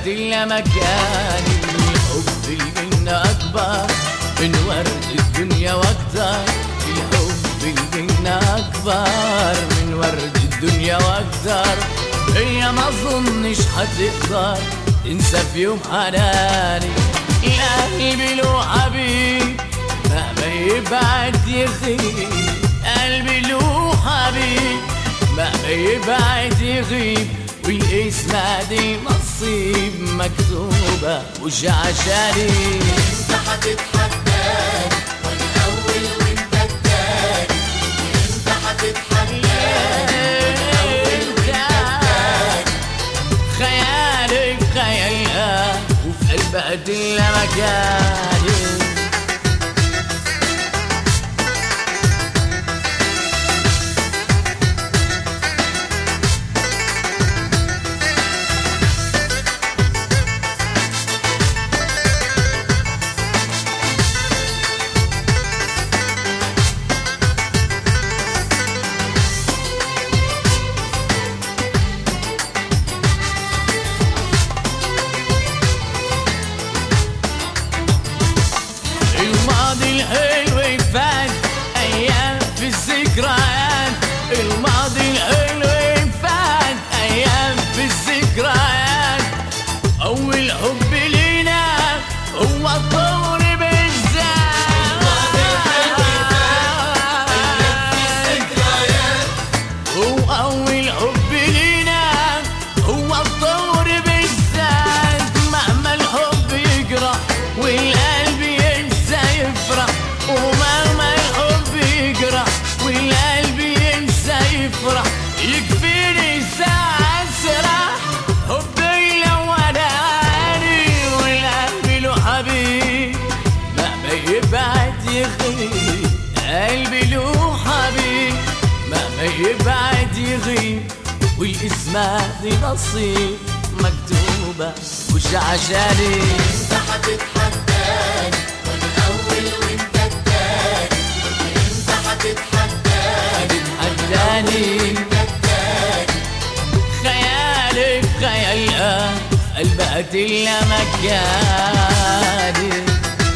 بقت إلا مكاني الحب اللي منا أكبر من ورد الدنيا وأكتر الحب اللي منا أكبر من ورد الدنيا وأكتر هي ما أظنش هتقدر تنسى في يوم حناني قلبي له حبيب مهما يبعد يغيب قلبي له حبيب مهما يبعد يغيب والاسم دي نصيب مكتوبة مش عشاني انت هتتحداني وانا اول وانت التاني انت هتتحداني خيالك خيالها وفي قلبها دلة مكاني الماضي الحلو فات ايام في الذكريات الماضي الحلو فات ايام في الذكريات اول حب لينا هو الطور بالذات هو أول حب لينا هو الطور بالذات مهما الحب يجرح والقلب ينسى يفرح ومهما الحب يجرح والقلب ينسى يفرح يكفيني ساعة اسرح حبي الأولاني والقلب له حبيب مهما يبعد يغيب قلبي له حبيب مهما يبعد يغيب والاسم دي نصيب مكتوبة مش عشاني انت هتتحداني وانا اول وانت التاني انت هتتحداني هتتحداني وانت التاني خيالك خيالها قلبها إلا مكاني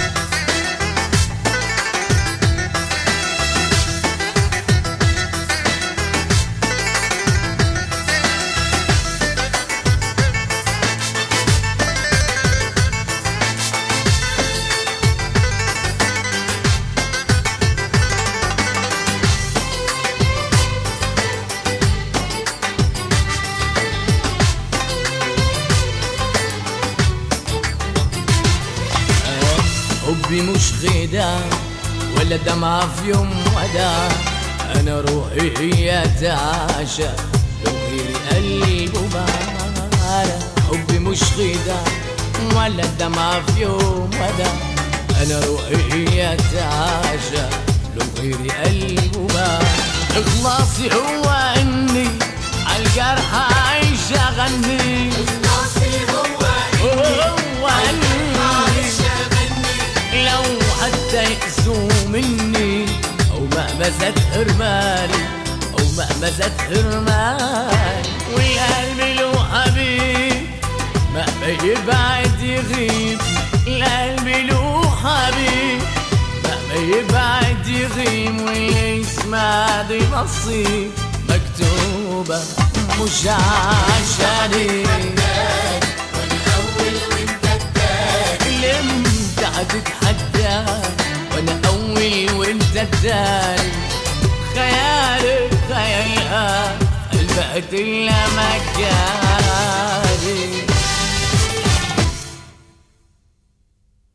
حبي مش غدا ولا دمعة في يوم ودا أنا روحي هي تعشى لو غيري قلبه معانا حبي مش غدا ولا دمعة في يوم ودا أنا روحي هي تعشى لو غيري قلبه معانا إخلاصي هو إني عالجرح عايش أغني ناصي هو هو إني عايش اغني لو حتى يأسوا مني أو مهما زاد حرماني أو مهما زاد حرماني والقلب له حبيب مهما يبعد يغيب القلب له حبيب مهما يبعد يغيب واللي يسمع دي نصيب مكتوبة مش عشاني وانا اول وانت التاني اللي انت هتتحدى وانا اول وانت التاني خيالك خيالها قلبك الا مكان